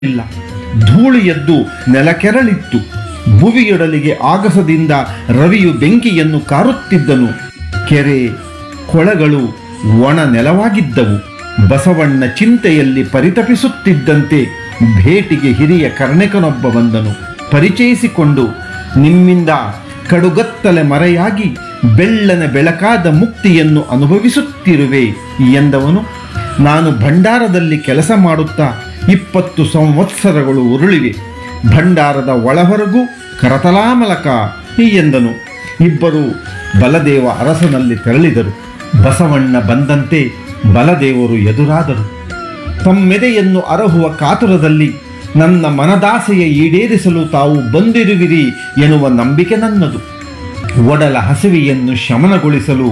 ಇಲ್ಲ ಧೂಳು ಎದ್ದು ನೆಲಕೆರಳಿತ್ತು ಭುವಿಯೊಡಲಿಗೆ ಆಗಸದಿಂದ ರವಿಯು ಬೆಂಕಿಯನ್ನು ಕಾರುತ್ತಿದ್ದನು ಕೆರೆ ಕೊಳಗಳು ಒಣ ನೆಲವಾಗಿದ್ದವು ಬಸವಣ್ಣ ಚಿಂತೆಯಲ್ಲಿ ಪರಿತಪಿಸುತ್ತಿದ್ದಂತೆ ಭೇಟಿಗೆ ಹಿರಿಯ ಕರ್ಣಿಕನೊಬ್ಬ ಬಂದನು ಪರಿಚಯಿಸಿಕೊಂಡು ನಿಮ್ಮಿಂದ ಕಡುಗತ್ತಲೆ ಮರೆಯಾಗಿ ಬೆಳ್ಳನೆ ಬೆಳಕಾದ ಮುಕ್ತಿಯನ್ನು ಅನುಭವಿಸುತ್ತಿರುವೆ ಎಂದವನು ನಾನು ಭಂಡಾರದಲ್ಲಿ ಕೆಲಸ ಮಾಡುತ್ತಾ ಇಪ್ಪತ್ತು ಸಂವತ್ಸರಗಳು ಉರುಳಿವೆ ಭಂಡಾರದ ಒಳಹೊರಗು ಕರತಲಾಮಲಕ ಎಂದನು ಇಬ್ಬರು ಬಲದೇವ ಅರಸನಲ್ಲಿ ತೆರಳಿದರು ಬಸವಣ್ಣ ಬಂದಂತೆ ಬಲದೇವರು ಎದುರಾದರು ತಮ್ಮೆದೆಯನ್ನು ಅರಹುವ ಕಾತುರದಲ್ಲಿ ನನ್ನ ಮನದಾಸೆಯ ಈಡೇರಿಸಲು ತಾವು ಬಂದಿರುವಿರಿ ಎನ್ನುವ ನಂಬಿಕೆ ನನ್ನದು ಒಡಲ ಹಸಿವೆಯನ್ನು ಶಮನಗೊಳಿಸಲು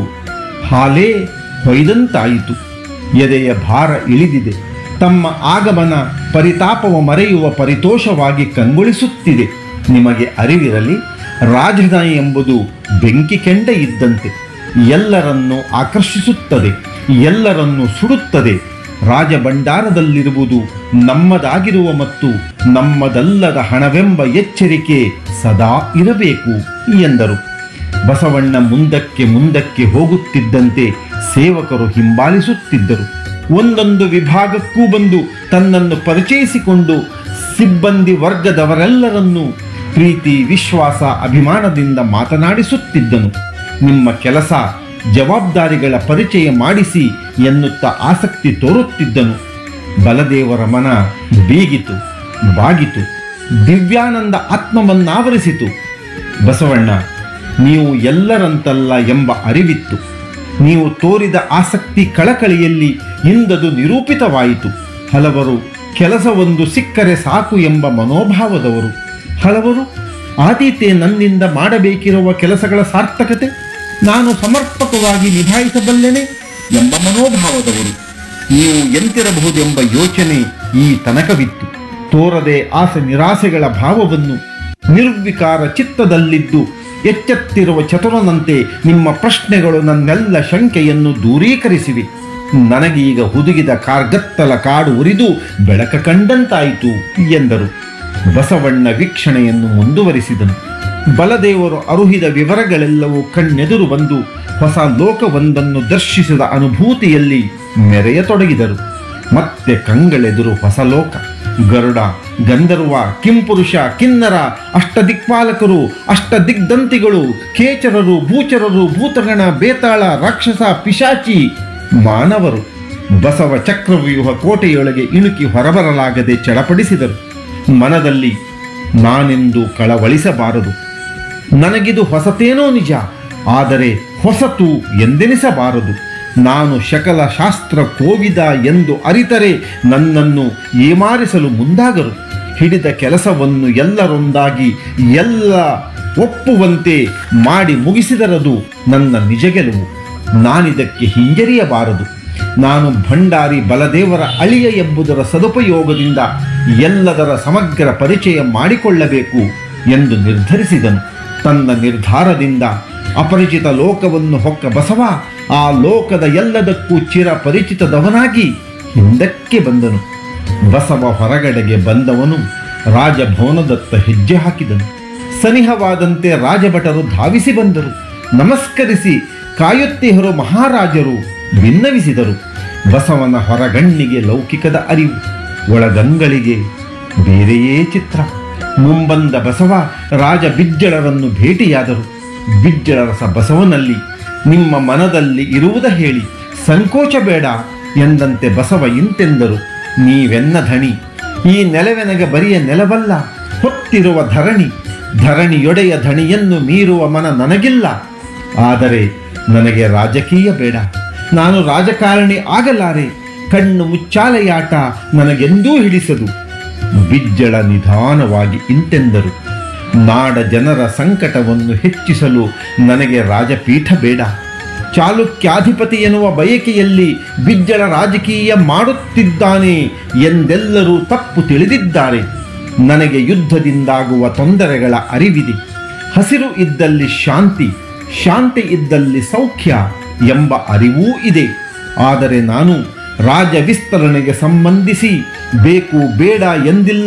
ಹಾಲೇ ಹೊಯ್ದಂತಾಯಿತು ಎದೆಯ ಭಾರ ಇಳಿದಿದೆ ತಮ್ಮ ಆಗಮನ ಪರಿತಾಪವ ಮರೆಯುವ ಪರಿತೋಷವಾಗಿ ಕಂಗೊಳಿಸುತ್ತಿದೆ ನಿಮಗೆ ಅರಿವಿರಲಿ ರಾಜಧಾನಿ ಎಂಬುದು ಬೆಂಕಿ ಕೆಂಡ ಇದ್ದಂತೆ ಎಲ್ಲರನ್ನೂ ಆಕರ್ಷಿಸುತ್ತದೆ ಎಲ್ಲರನ್ನೂ ಸುಡುತ್ತದೆ ರಾಜಭಂಡಾರದಲ್ಲಿರುವುದು ನಮ್ಮದಾಗಿರುವ ಮತ್ತು ನಮ್ಮದಲ್ಲದ ಹಣವೆಂಬ ಎಚ್ಚರಿಕೆ ಸದಾ ಇರಬೇಕು ಎಂದರು ಬಸವಣ್ಣ ಮುಂದಕ್ಕೆ ಮುಂದಕ್ಕೆ ಹೋಗುತ್ತಿದ್ದಂತೆ ಸೇವಕರು ಹಿಂಬಾಲಿಸುತ್ತಿದ್ದರು ಒಂದೊಂದು ವಿಭಾಗಕ್ಕೂ ಬಂದು ತನ್ನನ್ನು ಪರಿಚಯಿಸಿಕೊಂಡು ಸಿಬ್ಬಂದಿ ವರ್ಗದವರೆಲ್ಲರನ್ನೂ ಪ್ರೀತಿ ವಿಶ್ವಾಸ ಅಭಿಮಾನದಿಂದ ಮಾತನಾಡಿಸುತ್ತಿದ್ದನು ನಿಮ್ಮ ಕೆಲಸ ಜವಾಬ್ದಾರಿಗಳ ಪರಿಚಯ ಮಾಡಿಸಿ ಎನ್ನುತ್ತಾ ಆಸಕ್ತಿ ತೋರುತ್ತಿದ್ದನು ಬಲದೇವರ ಮನ ಬೀಗಿತು ಬಾಗಿತು ದಿವ್ಯಾನಂದ ಆತ್ಮವನ್ನಾವರಿಸಿತು ಬಸವಣ್ಣ ನೀವು ಎಲ್ಲರಂತಲ್ಲ ಎಂಬ ಅರಿವಿತ್ತು ನೀವು ತೋರಿದ ಆಸಕ್ತಿ ಕಳಕಳಿಯಲ್ಲಿ ಇಂದದು ನಿರೂಪಿತವಾಯಿತು ಹಲವರು ಕೆಲಸವೊಂದು ಸಿಕ್ಕರೆ ಸಾಕು ಎಂಬ ಮನೋಭಾವದವರು ಹಲವರು ಆದೀತೆ ನನ್ನಿಂದ ಮಾಡಬೇಕಿರುವ ಕೆಲಸಗಳ ಸಾರ್ಥಕತೆ ನಾನು ಸಮರ್ಪಕವಾಗಿ ನಿಭಾಯಿಸಬಲ್ಲೆನೆ ಎಂಬ ಮನೋಭಾವದವರು ನೀವು ಎಂತಿರಬಹುದೆಂಬ ಯೋಚನೆ ಈ ತನಕವಿತ್ತು ತೋರದೆ ಆಸೆ ನಿರಾಸೆಗಳ ಭಾವವನ್ನು ನಿರ್ವಿಕಾರ ಚಿತ್ತದಲ್ಲಿದ್ದು ಎಚ್ಚೆತ್ತಿರುವ ಚತುರನಂತೆ ನಿಮ್ಮ ಪ್ರಶ್ನೆಗಳು ನನ್ನೆಲ್ಲ ಶಂಕೆಯನ್ನು ದೂರೀಕರಿಸಿವೆ ನನಗೀಗ ಹುದುಗಿದ ಕಾರ್ಗತ್ತಲ ಕಾಡು ಉರಿದು ಬೆಳಕ ಕಂಡಂತಾಯಿತು ಎಂದರು ಬಸವಣ್ಣ ವೀಕ್ಷಣೆಯನ್ನು ಮುಂದುವರಿಸಿದನು ಬಲದೇವರು ಅರುಹಿದ ವಿವರಗಳೆಲ್ಲವೂ ಕಣ್ಣೆದುರು ಬಂದು ಹೊಸ ಲೋಕವೊಂದನ್ನು ದರ್ಶಿಸಿದ ಅನುಭೂತಿಯಲ್ಲಿ ಮೆರೆಯತೊಡಗಿದರು ಮತ್ತೆ ಕಂಗಳೆದುರು ಹೊಸ ಲೋಕ ಗರುಡ ಗಂಧರ್ವ ಕಿಂಪುರುಷ ಕಿನ್ನರ ಅಷ್ಟದಿಕ್ಪಾಲಕರು ಅಷ್ಟದಿಗ್ದಂತಿಗಳು ಕೇಚರರು ಭೂಚರರು ಭೂತಗಣ ಬೇತಾಳ ರಾಕ್ಷಸ ಪಿಶಾಚಿ ಮಾನವರು ಬಸವ ಚಕ್ರವ್ಯೂಹ ಕೋಟೆಯೊಳಗೆ ಇಣುಕಿ ಹೊರಬರಲಾಗದೆ ಚಡಪಡಿಸಿದರು ಮನದಲ್ಲಿ ನಾನೆಂದು ಕಳವಳಿಸಬಾರದು ನನಗಿದು ಹೊಸತೇನೋ ನಿಜ ಆದರೆ ಹೊಸತು ಎಂದೆನಿಸಬಾರದು ನಾನು ಶಕಲ ಶಾಸ್ತ್ರ ಕೋವಿದ ಎಂದು ಅರಿತರೆ ನನ್ನನ್ನು ಏಮಾರಿಸಲು ಮುಂದಾಗರು ಹಿಡಿದ ಕೆಲಸವನ್ನು ಎಲ್ಲರೊಂದಾಗಿ ಎಲ್ಲ ಒಪ್ಪುವಂತೆ ಮಾಡಿ ಮುಗಿಸಿದರದು ನನ್ನ ನಿಜ ಗೆಲುವು ನಾನಿದಕ್ಕೆ ಹಿಂಜರಿಯಬಾರದು ನಾನು ಭಂಡಾರಿ ಬಲದೇವರ ಅಳಿಯ ಎಂಬುದರ ಸದುಪಯೋಗದಿಂದ ಎಲ್ಲದರ ಸಮಗ್ರ ಪರಿಚಯ ಮಾಡಿಕೊಳ್ಳಬೇಕು ಎಂದು ನಿರ್ಧರಿಸಿದನು ತನ್ನ ನಿರ್ಧಾರದಿಂದ ಅಪರಿಚಿತ ಲೋಕವನ್ನು ಹೊಕ್ಕ ಬಸವ ಆ ಲೋಕದ ಎಲ್ಲದಕ್ಕೂ ಚಿರ ಪರಿಚಿತದವನಾಗಿ ಹಿಂದಕ್ಕೆ ಬಂದನು ಬಸವ ಹೊರಗಡೆಗೆ ಬಂದವನು ರಾಜಭವನದತ್ತ ಹೆಜ್ಜೆ ಹಾಕಿದನು ಸನಿಹವಾದಂತೆ ರಾಜಭಟರು ಧಾವಿಸಿ ಬಂದರು ನಮಸ್ಕರಿಸಿ ಕಾಯುತ್ತಿಹರು ಮಹಾರಾಜರು ಭಿನ್ನವಿಸಿದರು ಬಸವನ ಹೊರಗಣ್ಣಿಗೆ ಲೌಕಿಕದ ಅರಿವು ಒಳಗಂಗಳಿಗೆ ಬೇರೆಯೇ ಚಿತ್ರ ಮುಂಬಂದ ಬಸವ ರಾಜ ಬಿಜ್ಜಳರನ್ನು ಭೇಟಿಯಾದರು ಬಿಜ್ಜಳರಸ ಬಸವನಲ್ಲಿ ನಿಮ್ಮ ಮನದಲ್ಲಿ ಇರುವುದ ಹೇಳಿ ಸಂಕೋಚ ಬೇಡ ಎಂದಂತೆ ಬಸವ ಇಂತೆಂದರು ನೀವೆನ್ನ ಧಣಿ ಈ ನೆಲವೆನಗೆ ಬರಿಯ ನೆಲವಲ್ಲ ಹೊತ್ತಿರುವ ಧರಣಿ ಧರಣಿಯೊಡೆಯ ಧಣಿಯನ್ನು ಮೀರುವ ಮನ ನನಗಿಲ್ಲ ಆದರೆ ನನಗೆ ರಾಜಕೀಯ ಬೇಡ ನಾನು ರಾಜಕಾರಣಿ ಆಗಲಾರೆ ಕಣ್ಣು ಮುಚ್ಚಾಲೆಯಾಟ ನನಗೆಂದೂ ಹಿಡಿಸದು ಬಿಜ್ಜಳ ನಿಧಾನವಾಗಿ ಇಂತೆಂದರು ನಾಡ ಜನರ ಸಂಕಟವನ್ನು ಹೆಚ್ಚಿಸಲು ನನಗೆ ರಾಜಪೀಠ ಬೇಡ ಚಾಲುಕ್ಯಾಧಿಪತಿ ಎನ್ನುವ ಬಯಕೆಯಲ್ಲಿ ಬಿಜ್ಜಳ ರಾಜಕೀಯ ಮಾಡುತ್ತಿದ್ದಾನೆ ಎಂದೆಲ್ಲರೂ ತಪ್ಪು ತಿಳಿದಿದ್ದಾರೆ ನನಗೆ ಯುದ್ಧದಿಂದಾಗುವ ತೊಂದರೆಗಳ ಅರಿವಿದೆ ಹಸಿರು ಇದ್ದಲ್ಲಿ ಶಾಂತಿ ಶಾಂತಿ ಇದ್ದಲ್ಲಿ ಸೌಖ್ಯ ಎಂಬ ಅರಿವೂ ಇದೆ ಆದರೆ ನಾನು ರಾಜ್ಯ ವಿಸ್ತರಣೆಗೆ ಸಂಬಂಧಿಸಿ ಬೇಕು ಬೇಡ ಎಂದಿಲ್ಲ